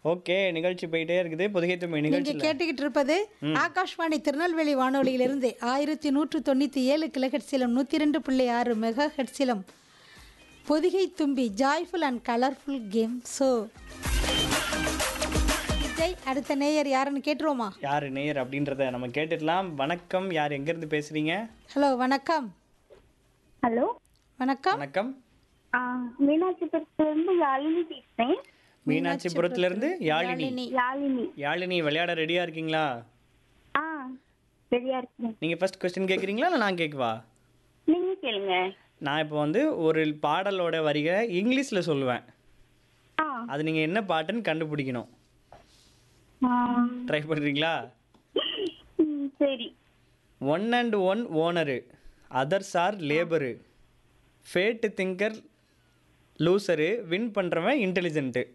okay நிகழ்ச்சி போயிட்டே இருக்குது புதுகை தும்பி நீங்க நிகழ்ச்சியில் கேட்டுக்கிட்டு இருப்பது ஆகாஷ்வாணி திருநெல்வேலி வானொலியிலிருந்து ஆயிரத்தி நூற்று தொண்ணூற்றி ஏழு கிலோஹெட்ஸிலும் நூற்றி ரெண்டு புள்ளி ஆறு மெகா ஹெட்ஸிலும் Pothigai Thumbi joyful and colourful game so Vijay அடுத்த நேயர் யாருன்னு கேட்டுருவோமா யார் நேயர் அப்படின்றத நம்ம கேட்டுடலாம் வணக்கம் யார் எங்கேருந்து பேசுகிறீங்க ஹலோ வணக்கம் ஹலோ வணக்கம் வணக்கம் ஆ, மீனாட்சிபுரத்துலேருந்து யாழினி பேசுகிறேன் மீனாட்சிபுரத்துலேருந்து யாழினி யாழினி யாழினி விளையாட ரெடியாக இருக்கீங்களா ஆ சரியா இருக்கேன் நீங்கள் ஃபர்ஸ்ட் கொஸ்டின் கேட்குறீங்களா இல்லை நான் கேட்கவா நீங்கள் கேளுங்க நான் இப்போ வந்து ஒரு பாடலோட வரிகளை இங்கிலீஷில் சொல்லுவேன் ஆ அது நீங்கள் என்ன பாட்டுன்னு கண்டுபிடிக்கணும் ட்ரை பண்ணுறீங்களா ம், சரி one and one owner others are labour fat thinker loser win பண்ணுறவன் இன்டெலிஜென்ட்டு